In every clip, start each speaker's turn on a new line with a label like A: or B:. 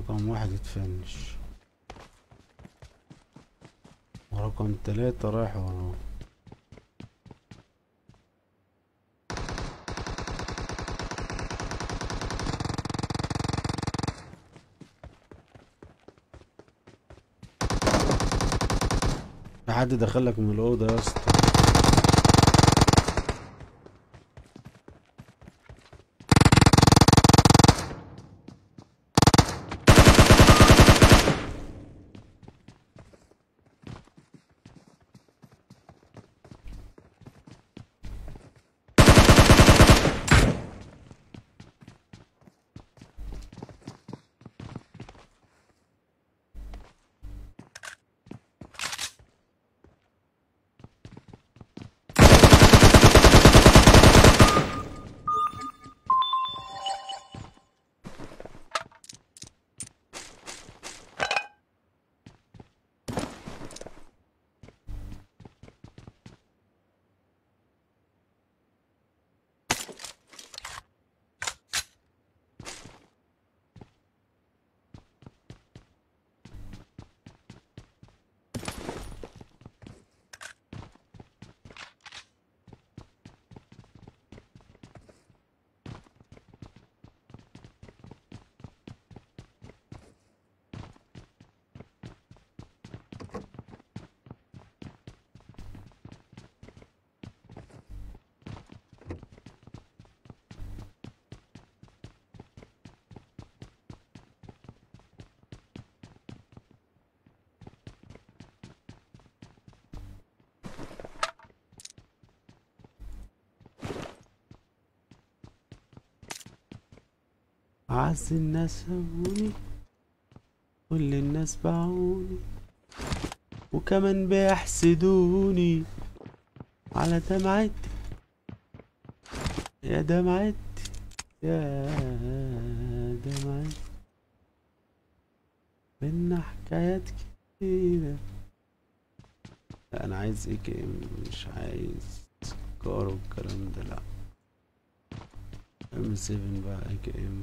A: رقم واحد اتفنش ورقم تلاتة رايح وراه في حد دخلك من الأوضة يا اسطى أعز الناس هموني كل الناس باعوني وكمان بيحسدوني على دمعتي يا دمعتي يا دمعتي بينا حكايات كتيرة لا أنا عايز ايه كي ام مش عايز كار والكلام ده لا ام 7 بقى اي كي ام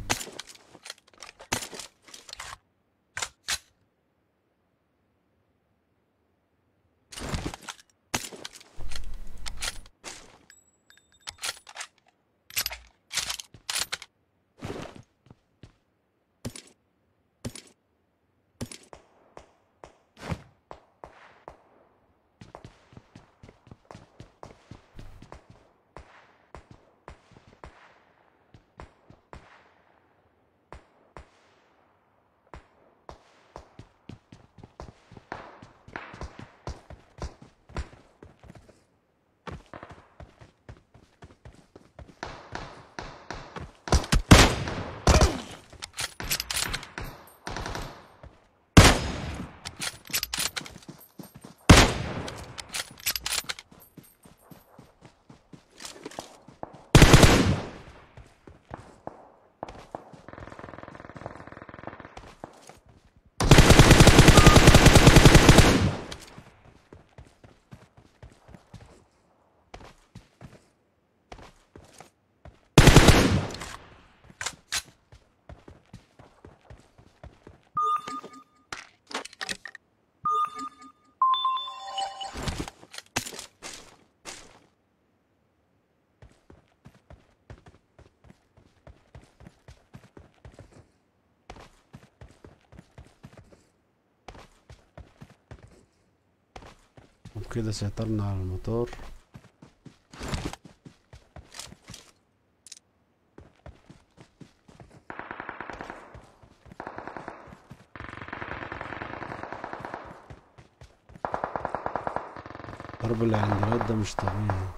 A: وبكده سيطرنا على المطار ضرب العنجرات ده مش طبيعي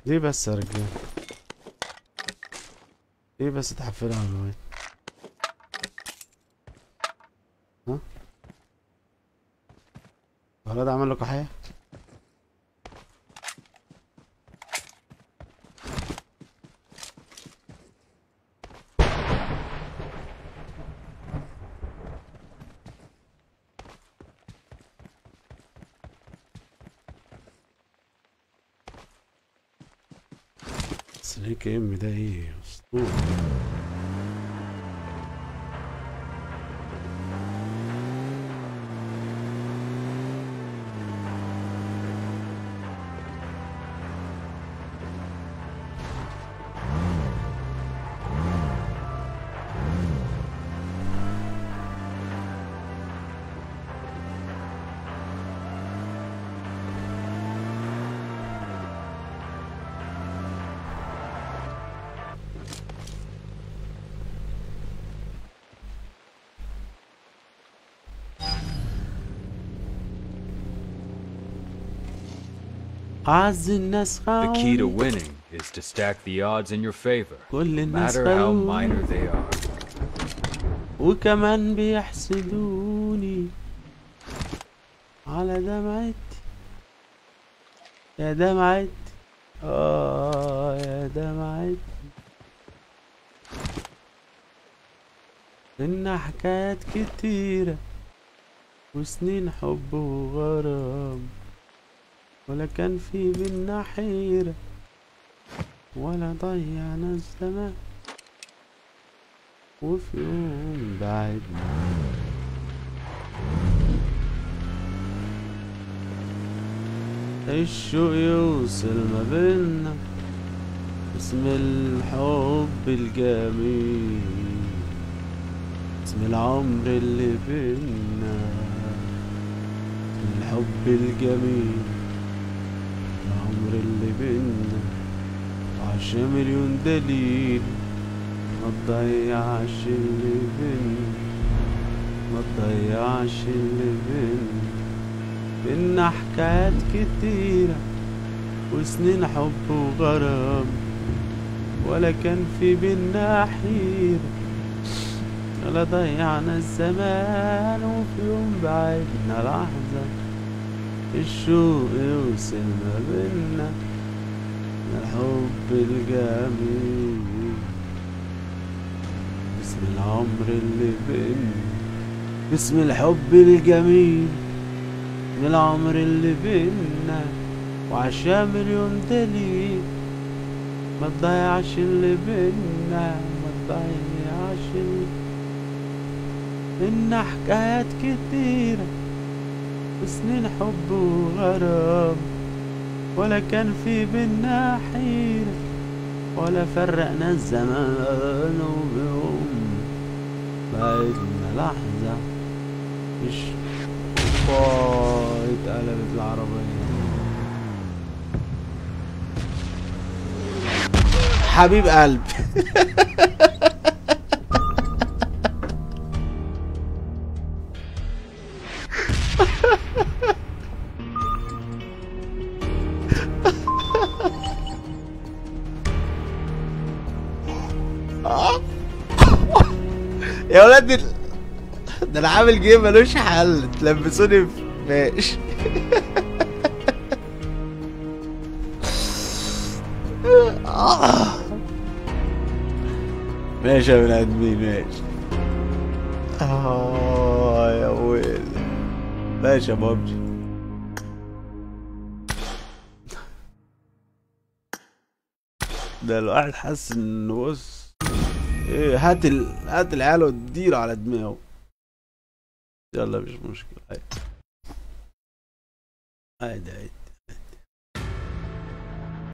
A: ليه بس يا رجال ليه بس تحفلها على المواد ها الولد عمل لكم حاجة سنيك ام ده ايه اسطورة أعز الناس
B: The key to
A: خاوي
B: winning is to stack the odds in your favor,
A: كل
B: no
A: الناس
B: matter how
A: خاوي
B: minor they are.
A: وكمان بيحسدوني على دمعتي يا دمعتي آه يا دمعتي إن حكايات كتيرة وسنين حب وغرام ولا كان في بينا حيرة ولا ضيعنا الزمان وفي يوم بعدنا الشوق يوصل ما بينا اسم الحب الجميل اسم العمر اللي بينا اسم الحب الجميل العمر اللي بينا وعشان مليون دليل ما تضيعش اللي بينا ما تضيعش اللي بينا بينا حكايات كتيرة وسنين حب وغرام ولا كان في بينا حيرة ولا ضيعنا الزمان وفي يوم بعدنا لحظة الشوق يوصل ما بينا الحب الجميل باسم العمر اللي بينا باسم الحب الجميل باسم العمر اللي بينا وعشان مليون دليل ما تضيعش اللي بينا ما تضيعش اللي إن حكايات كتيرة وسنين حب وغرام ولا كان في بينا حيرة ولا فرقنا الزمان وبيوم بعدنا لحظة مش باي اتقلبت العربية حبيب قلبي يا ولاد دي- ده انا عامل جيم ملوش حل تلبسوني في ماشي ماشي يا بني ادمين ماشي اه يا ويل ماشي يا بابجي ده الواحد حاسس انه بص ايه هات ال... هات العيال واديله على دماغه يلا مش مشكلة عادي عادي عادي